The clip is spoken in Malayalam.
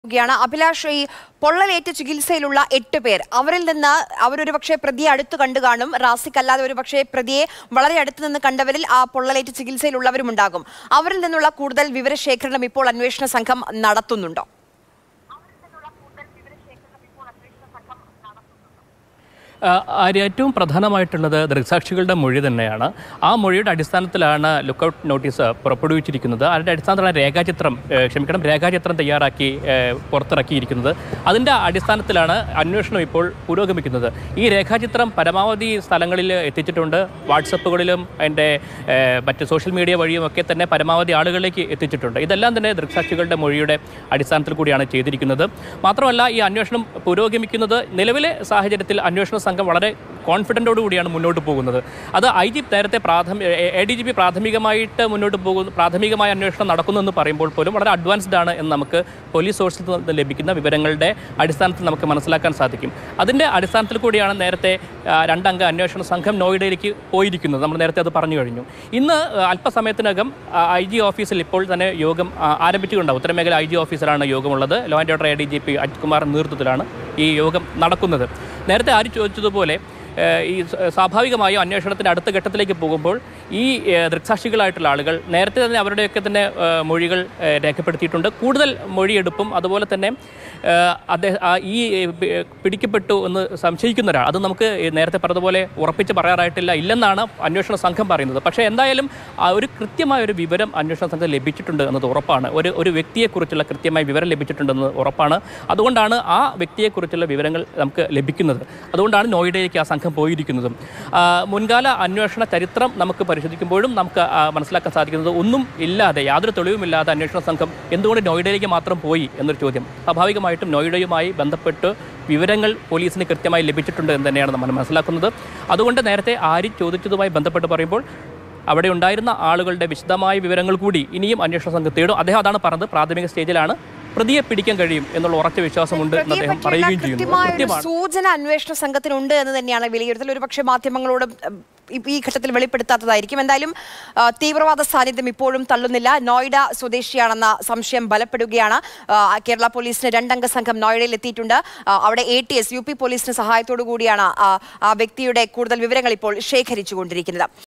യാണ് അഭിലാഷ് ഈ പൊള്ളലേറ്റ് ചികിത്സയിലുള്ള എട്ട് പേർ അവരിൽ നിന്ന് അവരൊരു പക്ഷേ പ്രതിയെ അടുത്ത് കണ്ടു കാണും റാസിക് അല്ലാതെ ഒരു പക്ഷേ പ്രതിയെ വളരെ അടുത്ത് നിന്ന് കണ്ടവരിൽ ആ പൊള്ളലേറ്റ് ചികിത്സയിലുള്ളവരും ഉണ്ടാകും അവരിൽ നിന്നുള്ള കൂടുതൽ വിവരശേഖരണം ഇപ്പോൾ അന്വേഷണ സംഘം നടത്തുന്നുണ്ടോ ആ, ആര്യ, ഏറ്റവും പ്രധാനമായിട്ടുള്ളത് ദൃക്സാക്ഷികളുടെ മൊഴി തന്നെയാണ് ആ മൊഴിയുടെ അടിസ്ഥാനത്തിലാണ് ലുക്കൌട്ട് നോട്ടീസ് പുറപ്പെടുവിച്ചിരിക്കുന്നത് അതിൻ്റെ അടിസ്ഥാനത്തിലാണ് രേഖാചിത്രം ഏ, ക്ഷമിക്കണം രേഖാചിത്രം തയ്യാറാക്കി ഏ, പുറത്തിറക്കിയിരിക്കുന്നത് അതിൻ്റെ അടിസ്ഥാനത്തിലാണ് അന്വേഷണം ഇപ്പോൾ പുരോഗമിക്കുന്നത് ഈ രേഖാചിത്രം പരമാവധി സ്ഥലങ്ങളിൽ എത്തിച്ചിട്ടുണ്ട് വാട്സപ്പുകളിലും അതിൻ്റെ ഏ, മറ്റ് സോഷ്യൽ മീഡിയ വഴിയും ഒക്കെ തന്നെ പരമാവധി ആളുകളിലേക്ക് എത്തിച്ചിട്ടുണ്ട് ഇതെല്ലാം തന്നെ ദൃക്സാക്ഷികളുടെ മൊഴിയുടെ അടിസ്ഥാനത്തിൽ കൂടിയാണ് ചെയ്തിരിക്കുന്നത് മാത്രമല്ല ഈ അന്വേഷണം പുരോഗമിക്കുന്നത് നിലവിലെ സാഹചര്യത്തിൽ അന്വേഷണ സംഘം വളരെ കോൺഫിഡൻറ്റോടു കൂടിയാണ് മുന്നോട്ട് പോകുന്നത് അത് ഐ ജി നേരത്തെ പ്രാഥമിക എ ഡി ജി പി പ്രാഥമികമായിട്ട് മുന്നോട്ട് പോകുന്നു പ്രാഥമികമായ അന്വേഷണം നടക്കുന്നു എന്ന് പറയുമ്പോൾ പോലും വളരെ അഡ്വാൻസ്ഡ് ആണ് എന്ന് നമുക്ക് പോലീസ് സോഴ്സിൽ നിന്ന് ലഭിക്കുന്ന വിവരങ്ങളുടെ അടിസ്ഥാനത്തിൽ നമുക്ക് മനസ്സിലാക്കാൻ സാധിക്കും അതിൻ്റെ അടിസ്ഥാനത്തിൽ കൂടിയാണ് നേരത്തെ ആ, രണ്ടംഗ അന്വേഷണ സംഘം നോയിഡയിലേക്ക് പോയിരിക്കുന്നത് നമ്മൾ നേരത്തെ അത് പറഞ്ഞു കഴിഞ്ഞു ഇന്ന് ആ, അല്പസമയത്തിനകം ഐ ജി ഓഫീസിൽ ഇപ്പോൾ തന്നെ യോഗം ആ, ആരംഭിച്ചിട്ടുണ്ടാവും ഉത്തരമേഖല ഐ ജി ഓഫീസിലാണ് യോഗമുള്ളത് law and order A D G P Ajith Kumar നേതൃത്വത്തിലാണ് ഈ യോഗം നടക്കുന്നത് നേരത്തെ ആര് ചോദിച്ചതുപോലെ ഏഹ് ഈ സ- സ്വാഭാവികമായും അന്വേഷണത്തിൻ്റെ അടുത്ത ഘട്ടത്തിലേക്ക് പോകുമ്പോൾ ഈ ഏഹ് ദൃക്സാക്ഷികളായിട്ടുള്ള ആളുകൾ നേരത്തെ തന്നെ അവരുടെയൊക്കെ തന്നെ ഏഹ് മൊഴികൾ ഏഹ് രേഖപ്പെടുത്തിയിട്ടുണ്ട് കൂടുതൽ മൊഴിയെടുപ്പും അതുപോലെ തന്നെ ഏഹ് അദ്ദേഹം ആ ഈ ഏഹ് പി- പിടിക്കപ്പെട്ടു എന്ന് സംശയിക്കുന്ന ഒരാൾ അത് നമുക്ക് ഈ നേരത്തെ പറഞ്ഞതുപോലെ ഉറപ്പിച്ച് പറയാറായിട്ടില്ല ഇല്ലെന്നാണ് അന്വേഷണ സംഘം പറയുന്നത് പക്ഷേ എന്തായാലും ആ ഒരു കൃത്യമായ ഒരു വിവരം അന്വേഷണ സംഘം ലഭിച്ചിട്ടുണ്ട് എന്നത് ഉറപ്പാണ് ഒരു ഒരു വ്യക്തിയെക്കുറിച്ചുള്ള കൃത്യമായ വിവരം ലഭിച്ചിട്ടുണ്ടെന്ന് ഉറപ്പാണ് അതുകൊണ്ടാണ് ആ വ്യക്തിയെക്കുറിച്ചുള്ള വിവരങ്ങൾ നമുക്ക് ലഭിക്കുന്നത് അതുകൊണ്ടാണ് നോയിഡയിലേക്ക് ആ സംഘം പോയിരിക്കുന്നതും ആ, മുൻകാല അന്വേഷണ ചരിത്രം നമുക്ക് പരിശോധിക്കുമ്പോഴും നമുക്ക് ആ, മനസ്സിലാക്കാൻ സാധിക്കുന്നത് ഒന്നും ഇല്ലാതെ യാതൊരു തെളിവുമില്ലാതെ അന്വേഷണ സംഘം എന്തുകൊണ്ട് നോയിഡയിലേക്ക് മാത്രം പോയി എന്നൊരു ചോദ്യം സ്വാഭാവികമായിട്ടും നോയിഡയുമായി ബന്ധപ്പെട്ട് വിവരങ്ങൾ പോലീസിന് കൃത്യമായി ലഭിച്ചിട്ടുണ്ട് എന്ന് തന്നെയാണ് നമ്മൾ മനസ്സിലാക്കുന്നത് അതുകൊണ്ട് നേരത്തെ ആര് ചോദിച്ചതുമായി ബന്ധപ്പെട്ട് പറയുമ്പോൾ അവിടെ ഉണ്ടായിരുന്ന ആളുകളുടെ വിശദമായ വിവരങ്ങൾ കൂടി ഇനിയും അന്വേഷണ സംഘം തേടും അദ്ദേഹം അതാണ് പറഞ്ഞത് പ്രാഥമിക സ്റ്റേജിലാണ് പ്രതിയെ പിടിക്കാൻ കഴിയും എന്നുള്ള ഉറച്ച വിശ്വാസമുണ്ട് എന്ന് പ്രതിയെ അദ്ദേഹം പറ്റിയുള്ള പറയുകയും ചെയ്യുന്നു കൃത്യമായ ഒരു കൃത്യമാണ് സൂചന അന്വേഷണ സംഘത്തിനുണ്ട് എന്ന് തന്നെയാണ് വിലയിരുത്തൽ ഒരു പക്ഷേ മാധ്യമങ്ങളോട് ഉം, ഈ- ഈ ഘട്ടത്തിൽ വെളിപ്പെടുത്താത്തതായിരിക്കും എന്തായാലും ആ, തീവ്രവാദ സാന്നിധ്യം ഇപ്പോഴും തള്ളുന്നില്ല നോയിഡ സ്വദേശിയാണെന്ന സംശയം ബലപ്പെടുകയാണ് ആ, കേരള പോലീസിന് രണ്ടംഗ സംഘം നോയിഡയിൽ എത്തിയിട്ടുണ്ട് ആ, അവിടെ A T S U P പോലീസിന് സഹായത്തോടു കൂടിയാണ് ആ- ആ വ്യക്തിയുടെ കൂടുതൽ വിവരങ്ങൾ ഇപ്പോൾ ശേഖരിച്ചുകൊണ്ടിരിക്കുന്നത്